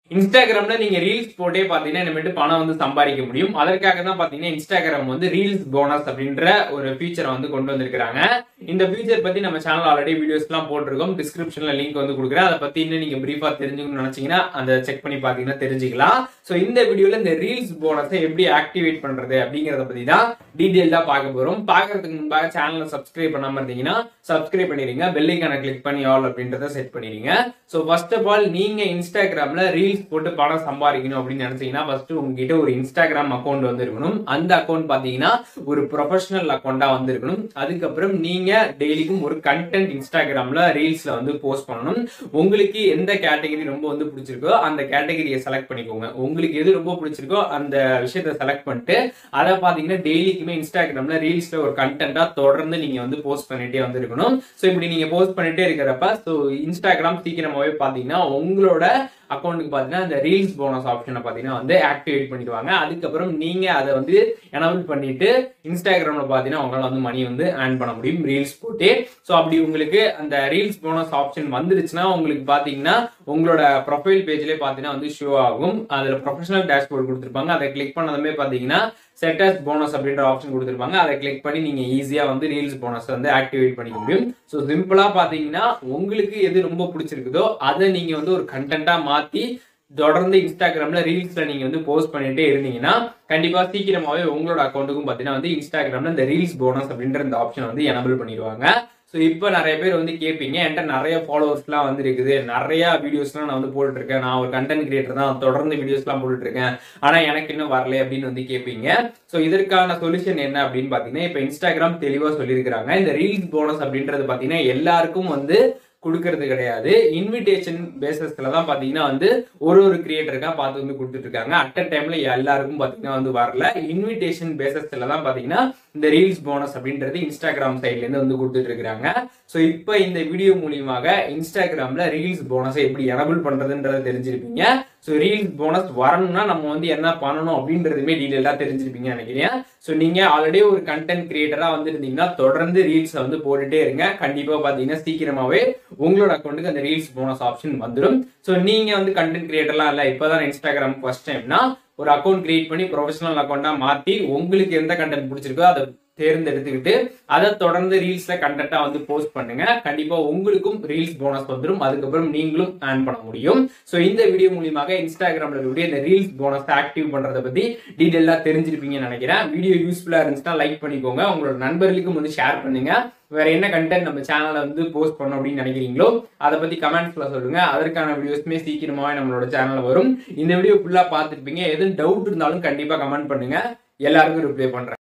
இன்ஸ்டாகிராம்ல நீங்க ரீல்ஸ் போட்டே பாத்தீங்கன்னா இனிமேட்டு பணம் வந்து சம்பாதிக்க முடியும் அதற்காக தான் பாத்தீங்கன்னா இன்ஸ்டாகிராம் வந்து ரீல்ஸ் போனஸ் அப்படின்ற ஒரு ஃபீச்சரை வந்து கொண்டு வந்திருக்காங்க இந்த ஃபீச்சர் பத்தி நம்ம சேனல் ஆல்ரெடி வீடியோஸ் எல்லாம் போட்டிருக்கோம் டிஸ்கிரிப்ஷன்ல லிங்க் வந்து கொடுக்குறேன் அதை பத்தி இன்னும் நீங்க பிரீஃபா தெரிஞ்சுக்கணும்னு நினைச்சீங்கன்னா அந்த செக் பண்ணி பாத்தீங்கன்னா தெரிஞ்சுக்கலாம் சோ இந்த வீடியோல இந்த ரீல்ஸ் போனஸை எப்படி ஆக்டிவேட் பண்றது அப்படிங்கறத பத்தி தான் டீடைல்டா பார்க்க போறோம் பாக்குறதுக்கு முன்பாக சேனலை சப்ஸ்கிரைப் பண்ணாம இருந்தீங்கன்னா சப்ஸ்கிரைப் பண்ணிடுங்க பெல்லைக்கான கிளிக் பண்ணி ஆல் அப்படின்றத செட் பண்ணிடுங்க சோ ஃபர்ஸ்ட் ஆஃப் ஆல் நீங்க இன்ஸ்டாகிராம்ல ரீல்ஸ் போட்டு பணம் சம்பாதிக்கணும் அப்படின்னு நினைச்சீங்கன்னா ஃபர்ஸ்ட் உங்ககிட்ட ஒரு இன்ஸ்டாகிராம் அக்கௌண்ட் வந்து இருக்கணும் அந்த அக்கௌண்ட் பாத்தீங்கன்னா ஒரு ப்ரொஃபஷனல் அக்கௌண்டா வந்து இருக்கணும் அதுக்கப்புறம் நீங்க டெய்லிக்கும் ஒரு கண்டென்ட் இன்ஸ்டாகிராம்ல ரீல்ஸ்ல வந்து போஸ்ட் பண்ணணும் உங்களுக்கு எந்த கேட்டகரி ரொம்ப வந்து பிடிச்சிருக்கோ அந்த கேட்டகரியை செலக்ட் பண்ணிக்கோங்க உங்களுக்கு எது ரொம்ப பிடிச்சிருக்கோ அந்த விஷயத்தை செலக்ட் பண்ணிட்டு அதை பாத்தீங்கன்னா டெய்லிக்குமே இன்ஸ்டாகிராம்ல ரீல்ஸ்ல ஒரு கண்டென்ட்டா தொடர்ந்து நீங்க வந்து போஸ்ட் பண்ணிட்டே வந்து இருக்கணும் ஸோ இப்படி நீங்க போஸ்ட் பண்ணிட்டே இருக்கிறப்ப ஸோ இன்ஸ்டாகிராம் சீக்கிரமாவே பாத்தீங்கன்னா உங்களோட அக்கௌண்ட்டுக்கு பார்த்தீங்கன்னா அந்த ரீல்ஸ் போனஸ் ஆப்ஷனை பார்த்தீங்கன்னா வந்து ஆக்டிவேட் பண்ணிடுவாங்க அதுக்கப்புறம் நீங்க அதை வந்து எனபிள் பண்ணிட்டு இன்ஸ்டாகிராம்ல பார்த்தீங்கன்னா உங்களால் வந்து மணி வந்து ஏர்ன் பண்ண முடியும் ரீல்ஸ் போட்டு ஸோ அப்படி உங்களுக்கு அந்த ரீல்ஸ் போனஸ் ஆப்ஷன் வந்துருச்சுன்னா உங்களுக்கு பார்த்தீங்கன்னா உங்களோட ப்ரொஃபைல் பேஜ்லேயே பார்த்தீங்கன்னா வந்து ஷோ ஆகும் அதில் ப்ரொஃபஷனல் டேஷ்போர்ட் கொடுத்துருப்பாங்க அதை கிளிக் பண்ணதுமே பார்த்தீங்கன்னா செட்டஸ் போனஸ் அப்படின்ற ஆப்ஷன் கொடுத்துருப்பாங்க அதை கிளிக் பண்ணி நீங்க ஈஸியா வந்து ரீல்ஸ் போனஸ் வந்து ஆக்டிவேட் பண்ணிக்க முடியும் ஸோ சிம்பிளா பாத்தீங்கன்னா உங்களுக்கு எது ரொம்ப பிடிச்சிருக்குதோ அதை நீங்க வந்து ஒரு கண்டென்ட்டா மாத்தி தொடர்ந்து இன்ஸ்டாகிராம்ல ரீல்ஸ்ல நீங்க வந்து போஸ்ட் பண்ணிட்டே இருந்தீங்கன்னா கண்டிப்பா சீக்கிரமாவே உங்களோட அக்கௌண்ட்டுக்கும் பாத்தீங்கன்னா வந்து இன்ஸ்டாகிராம்ல இந்த ரீல்ஸ் போனஸ் அப்படின்ற இந்த ஆப்ஷன் வந்து எனபிள் பண்ணிடுவாங்க ஸோ இப்போ நிறைய பேர் வந்து கேட்பீங்க என்கிட்ட நிறைய ஃபாலோவர்ஸ்லாம் வந்து இருக்குது நிறைய வீடியோஸ்லாம் நான் வந்து போட்டுட்டு இருக்கேன் நான் ஒரு கண்டென்ட் கிரியேட்டர் தான் தொடர்ந்து வீடியோஸ்லாம் போட்டுட்டு இருக்கேன் ஆனால் எனக்கு இன்னும் வரல அப்படின்னு வந்து கேட்பீங்க ஸோ இதற்கான சொல்யூஷன் என்ன அப்படின்னு பார்த்தீங்கன்னா இப்போ இன்ஸ்டாகிராம் தெளிவாக சொல்லியிருக்கிறாங்க இந்த ரீல்ஸ் போனஸ் அப்படின்றது பார்த்தீங்கன்னா எல்லாருக்கும் வந்து கொடுக்கறது கிடையாது இன்விடேஷன் பேசஸ்ல தான் பாத்தீங்கன்னா வந்து ஒரு ஒரு கிரியேட்டருக்கா பார்த்து வந்து கொடுத்துட்டு இருக்காங்க அட் அ டைம்ல எல்லாருக்கும் பாத்தீங்கன்னா வந்து வரல இன்விடேஷன் பேசஸ்ல தான் பாத்தீங்கன்னா இந்த ரீல்ஸ் போனஸ் அப்படின்றது இன்ஸ்டாகிராம் சைட்ல இருந்து வந்து கொடுத்துட்டு இருக்காங்க ஸோ இப்போ இந்த வீடியோ மூலியமாக இன்ஸ்டாகிராம்ல ரீல்ஸ் போனஸை எப்படி எனபிள் பண்றதுன்றதை தெரிஞ்சிருப்பீங்க ஸோ ரீல்ஸ் போனஸ் வரணும்னா நம்ம வந்து என்ன பண்ணணும் அப்படின்றதுமே டீடைல்டா தெரிஞ்சிருப்பீங்க நினைக்கிறேன் ஸோ நீங்க ஆல்ரெடி ஒரு கண்டென்ட் கிரியேட்டரா வந்துருந்தீங்கன்னா தொடர்ந்து ரீல்ஸ் வந்து போட்டுட்டே இருங்க கண்டிப்பா பாத்தீங்கன்னா சீக்கிரமாவே உங்களோட அக்கௌண்ட்டுக்கு அந்த ரீல்ஸ் போனஸ் ஆப்ஷன் வந்துடும் ஸோ நீங்க வந்து கண்டென்ட் கிரியேட்டர்லாம் இல்லை இப்போதான் இன்ஸ்டாகிராம் ஃபர்ஸ்ட் டைம்னா ஒரு அக்கௌண்ட் கிரியேட் பண்ணி ப்ரொஃபஷனல் அக்கௌண்டா மாத்தி உங்களுக்கு எந்த கண்டென்ட் பிடிச்சிருக்கோ அதை தேர்ந்தெடுத்துக்கிட்டு அதை தொடர்ந்து ரீல்ஸ்ல கண்டென்ட்டா வந்து போஸ்ட் பண்ணுங்க கண்டிப்பா உங்களுக்கும் ரீல்ஸ் போனஸ் வந்துடும் அதுக்கப்புறம் நீங்களும் ஏர்ன் பண்ண முடியும் ஸோ இந்த வீடியோ மூலியமாக இன்ஸ்டாகிராம்ல இருக்கக்கூடிய இந்த ரீல்ஸ் போனஸ் ஆக்டிவ் பண்றதை பத்தி டீடைலா தெரிஞ்சிருப்பீங்கன்னு நினைக்கிறேன் வீடியோ யூஸ்ஃபுல்லா இருந்துச்சுன்னா லைக் பண்ணிக்கோங்க உங்களோட நண்பர்களுக்கும் வந்து ஷேர் பண்ணுங்க வேற என்ன கண்டென்ட் நம்ம சேனல்ல வந்து போஸ்ட் பண்ணணும் அப்படின்னு நினைக்கிறீங்களோ அதை பத்தி கமெண்ட்ஸ்ல சொல்லுங்க அதற்கான வீடியோஸ்மே சீக்கிரமாவே நம்மளோட சேனல்ல வரும் இந்த வீடியோ ஃபுல்லா பார்த்துருப்பீங்க எதுவும் டவுட் இருந்தாலும் கண்டிப்பா கமெண்ட் பண்ணுங்க எல்லாருக்கும் ரிப்ளை பண்றேன்